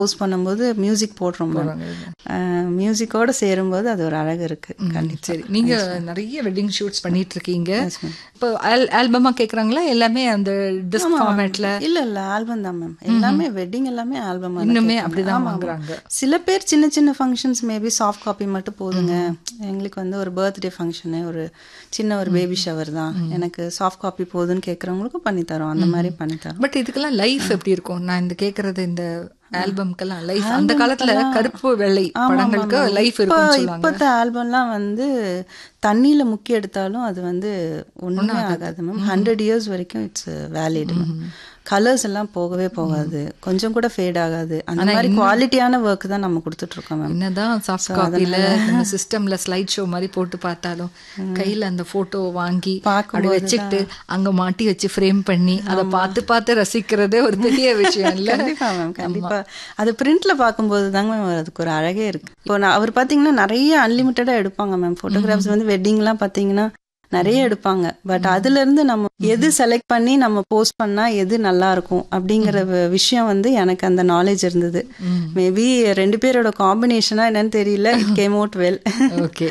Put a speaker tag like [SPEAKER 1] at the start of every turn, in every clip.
[SPEAKER 1] Post பண்ணும்போது music போடுறோம் மியூசிக்கோட சேரும்போது அது ஒரு அழகு இருக்கு கண்டிப்பா
[SPEAKER 2] சரி நீங்க நிறைய வெட்டிங் ஷூட்ஸ் பண்ணிட்டு இருக்கீங்க இப்போ ஆல்பமா கேக்குறாங்களா எல்லாமே அந்த டிஸ்க் ஃபார்மேட்ல
[SPEAKER 1] இல்ல இல்ல ஆல்பம் தான் மேம் எல்லாமே வெட்டிங் எல்லாமே ஆல்பம்
[SPEAKER 2] இன்னுமே அப்படிதான் வாங்குறாங்க
[SPEAKER 1] சில பேர் சின்ன சின்ன ஃபங்க்ஷன்ஸ் மேபி சாஃப்ட் காப்பி மட்டும் போதுங்க எங்களுக்கு வந்து ஒரு பர்த்டே ஃபங்க்ஷனு ஒரு சின்ன ஒரு பேபி ஷவர் தான் எனக்கு சாஃப்ட் காப்பி போதுன்னு கேட்குறவங்களுக்கும் பண்ணி தரோம் அந்த மாதிரி பண்ணி தரோம்
[SPEAKER 2] பட் இதுக்கெல்லாம் லைஃப் எப்படி இருக்கும் நான் இந்த கேக்குறது இந்த ஆல்பம்க்கெல்லாம் லைஃப் அந்த காலத்துல கருப்பு வெள்ளை படங்களுக்கு லைஃப் இருக்கும்னு சொல்லுவாங்க
[SPEAKER 1] இப்போத்த ஆல்பம்லாம் வந்து தண்ணியில முக்கி எடுத்தாலும் அது வந்து ஒண்ணுமே ஆகாது மேம் ஹண்ட்ரட் இயர்ஸ் வரைக்கும் இட்ஸ் வேலிட் கலர்ஸ் எல்லாம் போகவே போகாது கொஞ்சம் கூட ஃபேட் ஆகாது அந்த மாதிரி குவாலிட்டியான ஒர்க் தான் நம்ம கொடுத்துட்டு இருக்கோம் மேம்
[SPEAKER 2] என்னதான் சாஃப்ட் காப்பில நம்ம சிஸ்டம்ல ஸ்லைட் ஷோ மாதிரி போட்டு பார்த்தாலும் கையில அந்த போட்டோ வாங்கி அப்படி வச்சுக்கிட்டு அங்க மாட்டி வச்சு ஃப்ரேம் பண்ணி அதை பார்த்து பார்த்து ரசிக்கிறதே ஒரு பெரிய விஷயம் இல்ல
[SPEAKER 1] கண்டிப்பா மேம் கண்டிப்பா அது பிரிண்ட்ல பார்க்கும்போது தாங்க மேம் அதுக்கு ஒரு அழகே இருக்கு இப்போ நான் அவர் பாத்தீங்கன்னா நிறைய அன்லிமிட்டடா எடுப்பாங்க மேம் போட்டோகிராஃப்ஸ் வந்து வெட்டிங்லாம் பாத்தீங்கன்னா நிறைய எடுப்பாங்க பட் அதுல இருந்து நம்ம எது செலக்ட் பண்ணி நம்ம போஸ்ட் பண்ணா எது நல்லா இருக்கும் அப்படிங்கிற விஷயம் வந்து எனக்கு அந்த நாலேஜ் இருந்தது மேபி ரெண்டு பேரோட காம்பினேஷனா என்னன்னு தெரியல it came out well
[SPEAKER 2] okay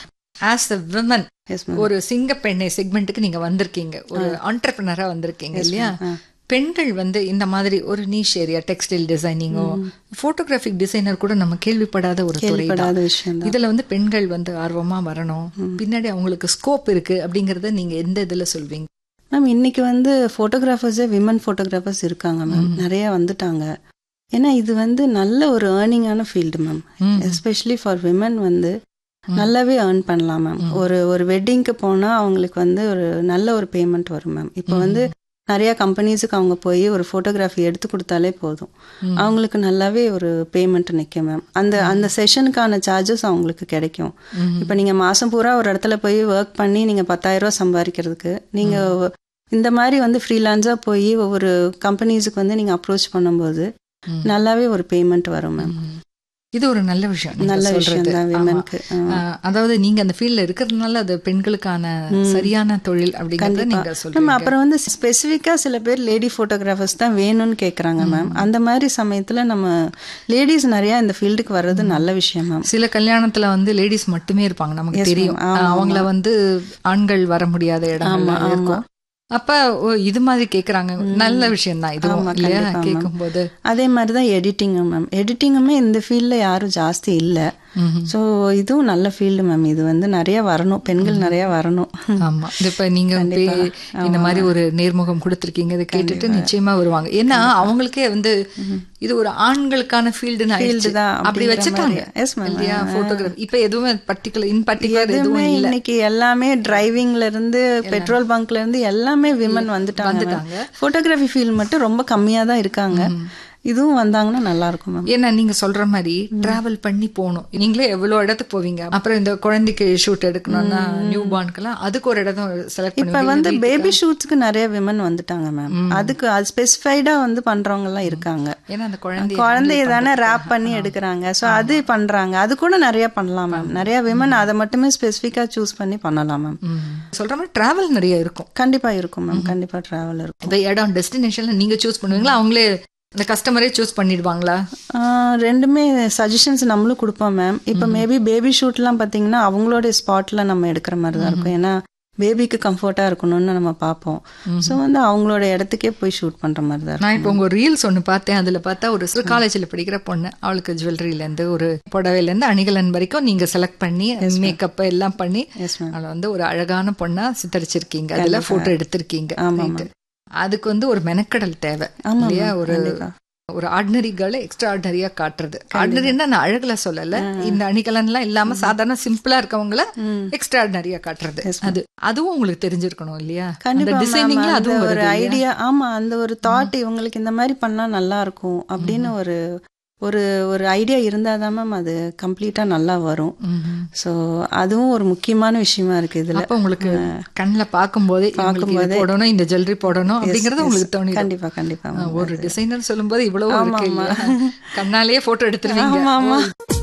[SPEAKER 2] as a women ஒரு சிங்க பெண்ணை செக்மெண்ட்டுக்கு நீங்க வந்திருக்கீங்க ஒரு ஆண்டர்பிரினரா வந்திருக்கீங்க இல்லையா பெண்கள் வந்து இந்த மாதிரி ஒரு நீஷ் ஏரியா டெக்ஸ்டைல் டிசைனிங்கோ போட்டோகிராஃபிக் டிசைனர் கூட நம்ம கேள்விப்படாத ஒரு துறை
[SPEAKER 1] படாத விஷயம்
[SPEAKER 2] இதுல வந்து பெண்கள் வந்து ஆர்வமா வரணும் பின்னாடி அவங்களுக்கு ஸ்கோப் இருக்கு அப்படிங்கறத நீங்க எந்த இதுல சொல்வீங்க
[SPEAKER 1] மேம் இன்னைக்கு வந்து ஃபோட்டோகிராஃபர்ஸே விமன் ஃபோட்டோகிராஃபர்ஸ் இருக்காங்க மேம் நிறைய வந்துட்டாங்க ஏன்னா இது வந்து நல்ல ஒரு ஏர்னிங்கான field ma'am especially for women வந்து நல்லாவே ஏர்ன் பண்ணலாம் மேம் ஒரு ஒரு வெட்டிங்க்கு போனால் அவங்களுக்கு வந்து ஒரு நல்ல ஒரு பேமெண்ட் வரும் மேம் இப்போ வந்து நிறைய கம்பெனிஸுக்கு அவங்க போய் ஒரு ஃபோட்டோகிராஃபி எடுத்து கொடுத்தாலே போதும் அவங்களுக்கு நல்லாவே ஒரு பேமெண்ட் நிற்கும் மேம் அந்த அந்த செஷனுக்கான சார்ஜஸ் அவங்களுக்கு கிடைக்கும் இப்போ நீங்கள் மாதம் பூரா ஒரு இடத்துல போய் ஒர்க் பண்ணி நீங்கள் பத்தாயிரம் ரூபா சம்பாதிக்கிறதுக்கு நீங்கள் இந்த மாதிரி வந்து ஃப்ரீலான்ஸாக போய் ஒவ்வொரு கம்பெனிஸுக்கு வந்து நீங்கள் அப்ரோச் பண்ணும்போது நல்லாவே ஒரு பேமெண்ட் வரும் மேம்
[SPEAKER 2] இது ஒரு நல்ல விஷயம்
[SPEAKER 1] நல்ல விஷயம் தான் விமனுக்கு
[SPEAKER 2] அதாவது நீங்க அந்த ஃபீல்ட்ல இருக்கிறதுனால அது பெண்களுக்கான சரியான தொழில் அப்படிங்கறத நீங்க
[SPEAKER 1] மேம்
[SPEAKER 2] சொல்றீங்க
[SPEAKER 1] அப்புறம் வந்து ஸ்பெசிஃபிக்கா சில பேர் லேடி போட்டோகிராஃபர்ஸ் தான் வேணும்னு கேக்குறாங்க மேம் அந்த மாதிரி சமயத்துல நம்ம லேடிஸ் நிறைய இந்த ஃபீல்டுக்கு வர்றது நல்ல விஷயம் மேம்
[SPEAKER 2] சில கல்யாணத்துல வந்து லேடிஸ் மட்டுமே இருப்பாங்க நமக்கு தெரியும் அவங்கள வந்து ஆண்கள் வர முடியாத இடங்கள்ல இருக்கும் அப்ப ஓ, இது மாதிரி கேக்குறாங்க நல்ல விஷயம் தான் இதுவும் இல்லையா கேட்கும் போது
[SPEAKER 1] அதே மாதிரி தான் எடிட்டிங்கும் மேம் எடிட்டிங்குமே இந்த ஃபீல்டில் யாரும் ஜாஸ்தி இல்லை ஸோ இதுவும் நல்ல ஃபீல்டு மேம் இது வந்து நிறைய வரணும் பெண்கள் நிறைய வரணும்
[SPEAKER 2] ஆமா இது இப்ப நீங்க போய் இந்த மாதிரி ஒரு நேர்முகம் கொடுத்திருக்கீங்க இதை கேட்டுட்டு நிச்சயமா வருவாங்க ஏன்னா அவங்களுக்கே வந்து இது ஒரு ஆண்களுக்கான ஃபீல்டுன்னு ஆயிடுச்சு
[SPEAKER 1] தான்
[SPEAKER 2] அப்படி வச்சுட்டாங்க
[SPEAKER 1] Yes, ma'am.
[SPEAKER 2] இல்லையா போட்டோகிராஃபி இப்ப எதுவுமே பர்டிகுலர் இன் பர்டிகுலர் எதுவும்
[SPEAKER 1] எதுவுமே இன்னைக்கு எல்லாமே டிரைவிங்ல இருந்து பெட்ரோல் பங்க்ல இருந்து எல்லாமே விமன் வந்துட்டாங்க போட்டோகிராஃபி ஃபீல்ட் மட்டும் ரொம்ப கம்மியா தான் இருக்காங்க இதுவும் வந்தாங்கன்னா நல்லா இருக்கும் மேம்
[SPEAKER 2] ஏன்னா நீங்க சொல்ற மாதிரி டிராவல் பண்ணி போகணும் நீங்களே எவ்வளவு இடத்துக்கு போவீங்க அப்புறம் இந்த குழந்தைக்கு ஷூட் எடுக்கணும்னா நியூ பார்ன்க்கெல்லாம் அதுக்கு ஒரு இடம் செலக்ட்
[SPEAKER 1] இப்ப
[SPEAKER 2] பண்ணுவீங்க
[SPEAKER 1] வந்து பேபி ஷூட்ஸ்க்கு நிறைய விமன் வந்துட்டாங்க மேம் அதுக்கு அது ஸ்பெசிஃபைடா வந்து பண்றவங்க எல்லாம் இருக்காங்க
[SPEAKER 2] ஏன்னா அந்த குழந்தை
[SPEAKER 1] குழந்தைய தானே ரேப் பண்ணி எடுக்கிறாங்க ஸோ அது பண்றாங்க அது கூட நிறைய பண்ணலாம் மேம் நிறைய விமன் அதை மட்டுமே ஸ்பெசிஃபிக்கா சூஸ் பண்ணி பண்ணலாம் மேம்
[SPEAKER 2] சொல்ற மாதிரி டிராவல் நிறைய இருக்கும்
[SPEAKER 1] கண்டிப்பா இருக்கும் மேம் கண்டிப்பா டிராவல் இருக்கும்
[SPEAKER 2] இந்த இடம் டெஸ்டினேஷன்ல நீங்க சூஸ் பண்ணுவீங்களா அவங்களே அந்த கஸ்டமரே சூஸ் பண்ணிடுவாங்களா
[SPEAKER 1] ஆஹ் ரெண்டுமே சஜஷன்ஸ் நம்மளும் கொடுப்போம் மேம் இப்போ மேபி பேபி ஷூட்லாம் பார்த்தீங்கன்னா அவங்களோட ஸ்பாட்ல நம்ம எடுக்கிற மாதிரி தான் இருக்கும் ஏன்னா பேபிக்கு கம்ஃபர்ட்டாக இருக்கணும்னு நம்ம பார்ப்போம் ஸோ வந்து அவங்களோட இடத்துக்கே போய் ஷூட் பண்ணுற மாதிரி தான்
[SPEAKER 2] நான் இப்போ உங்க ரீல்ஸ் ஒன்று பார்த்தேன் அதுல பார்த்தா ஒரு காலேஜில் படிக்கிற பொண்ணு அவளுக்கு ஜுவல்லரியில இருந்து ஒரு புடவையில இருந்து அணிகலன் வரைக்கும் நீங்க செலக்ட் பண்ணி மேக்கப் எல்லாம் பண்ணி
[SPEAKER 1] எஸ் மேம்
[SPEAKER 2] அவளை வந்து ஒரு அழகான பொண்ணா சித்தரிச்சிருக்கீங்க அதுல போட்டோ எடுத்திருக்கீங்க Right. அதுக்கு வந்து ஒரு மெனக்கடல் தேவை
[SPEAKER 1] ஆமா
[SPEAKER 2] இல்லையா
[SPEAKER 1] ma'am,
[SPEAKER 2] ஒரு
[SPEAKER 1] கண்டிப்பா.
[SPEAKER 2] ஒரு ஆர்டினரி கேர்ளை எக்ஸ்ட்ரா ஆர்டினரியா காட்டுறது ஆர்டினரின்னா நான் அழகுல சொல்லல இந்த அணிகலன் எல்லாம் இல்லாம சாதாரண சிம்பிளா இருக்கவங்கள எக்ஸ்ட்ரா ஆர்டினரியா காட்டுறது அது அதுவும் உங்களுக்கு தெரிஞ்சிருக்கணும் இல்லையா அந்த
[SPEAKER 1] கண்டிப்பா
[SPEAKER 2] டிசைனிங்ல
[SPEAKER 1] ma'am, அந்த
[SPEAKER 2] அதுவும்
[SPEAKER 1] ஒரு
[SPEAKER 2] வருது இல்லையா?
[SPEAKER 1] ஐடியா ஆமா அந்த ஒரு தாட் இவங்களுக்கு இந்த மாதிரி பண்ணா நல்லா இருக்கும் அப்படின்னு ஒரு ஒரு ஒரு ஐடியா இருந்தால் தான் மேம் அது கம்ப்ளீட்டாக நல்லா வரும்
[SPEAKER 2] ம்ஹும்.
[SPEAKER 1] ஸோ அதுவும் ஒரு முக்கியமான விஷயமா இருக்கு இதில்
[SPEAKER 2] அப்ப உங்களுக்கு கண்ணுல பார்க்கும்போதே இவங்களுக்கு இது போடணும் இந்த ஜுவல்லரி போடணும் அப்படிங்கறது உங்களுக்கு தோணி
[SPEAKER 1] கண்டிப்பா கண்டிப்பா ma'am.
[SPEAKER 2] ஒரு டிசைனர் சொல்லும்போது இவ்வளவு இருக்கு இல்லையா கண்ணாலேயே போட்டோ எடுத்துருவீங்க
[SPEAKER 1] ஆமா ஆமா
[SPEAKER 2] ஓ,